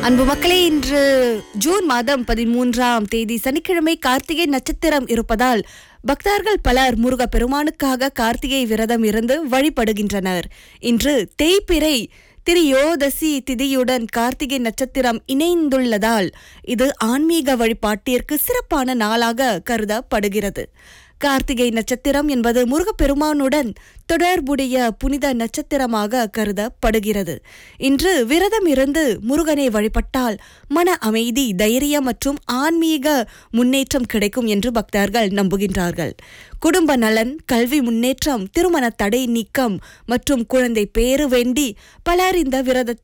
அன்பு மக்களே இன்று ஜூன் மாதம் பதிமூன்றாம் தேதி சனிக்கிழமை கார்த்திகை நட்சத்திரம் இருப்பதால் பக்தர்கள் பலர் முருக பெருமானுக்காக கார்த்திகை விரதம் இருந்து வழிபடுகின்றனர் இன்று தேய்பிறை திரியோதசி திதியுடன் கார்த்திகை நட்சத்திரம் இணைந்துள்ளதால் இது ஆன்மீக வழிபாட்டிற்கு சிறப்பான நாளாக கருதப்படுகிறது கார்த்திகை நட்சத்திரம் என்பது முருகப்பெருமானுடன் தொடர்புடைய புனித நட்சத்திரமாக கருதப்படுகிறது இன்று விரதம் இருந்து முருகனை வழிபட்டால் மன அமைதி தைரியம் மற்றும் ஆன்மீக முன்னேற்றம் கிடைக்கும் என்று பக்தர்கள் நம்புகின்றார்கள் குடும்ப நலன் கல்வி முன்னேற்றம் திருமண தடை நீக்கம் மற்றும் குழந்தை பேறு வேண்டி பலர் இந்த விரத